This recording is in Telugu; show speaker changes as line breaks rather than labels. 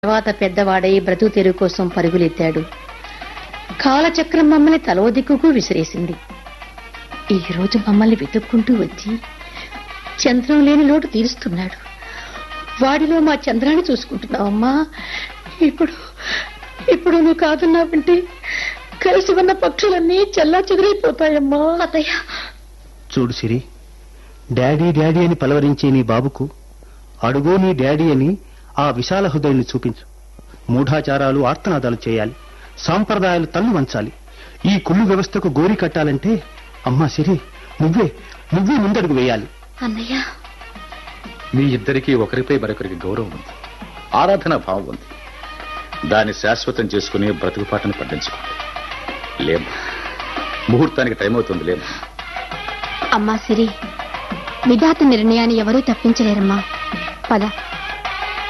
తర్వాత పెద్దవాడై బ్రతుకు తెరువు కోసం పరుగులెత్తాడు కాలచక్రం మమ్మల్ని తలో దిక్కుకు విసిరేసింది ఈ రోజు మమ్మల్ని వెతుక్కుంటూ వచ్చి చంద్రం లేని లోటు తీరుస్తున్నాడు వాడిలో మా చంద్రాన్ని చూసుకుంటున్నావమ్మా ఇప్పుడు ఇప్పుడు నువ్వు కాదున్నావంటే కలిసి ఉన్న పక్షులన్నీ చల్లా చెదిరైపోతాయమ్మా అతయ్య
చూడు సిరి డాడీ డాడీ అని పలవరించే నీ బాబుకు అడుగో నీ డాడీ అని ఆ విశాల హృదయాన్ని చూపించు మూఢాచారాలు ఆర్తనాదాలు చేయాలి సాంప్రదాయాలు తల్లు వంచాలి ఈ కుళ్ళు వ్యవస్థకు గోరి కట్టాలంటే అమ్మా సిరి నువ్వే నువ్వే ముందడుగు వేయాలి
అన్నయ్య
మీ ఇద్దరికీ ఒకరిపై మరొకరికి గౌరవం ఉంది ఆరాధన భావం ఉంది దాన్ని శాశ్వతం చేసుకుని బ్రతుకుపాటను పండించుకోండి లేం ముహూర్తానికి టైం అవుతుంది లేం
అమ్మా సిరి విధాత నిర్ణయాన్ని ఎవరూ తప్పించలేరమ్మా పద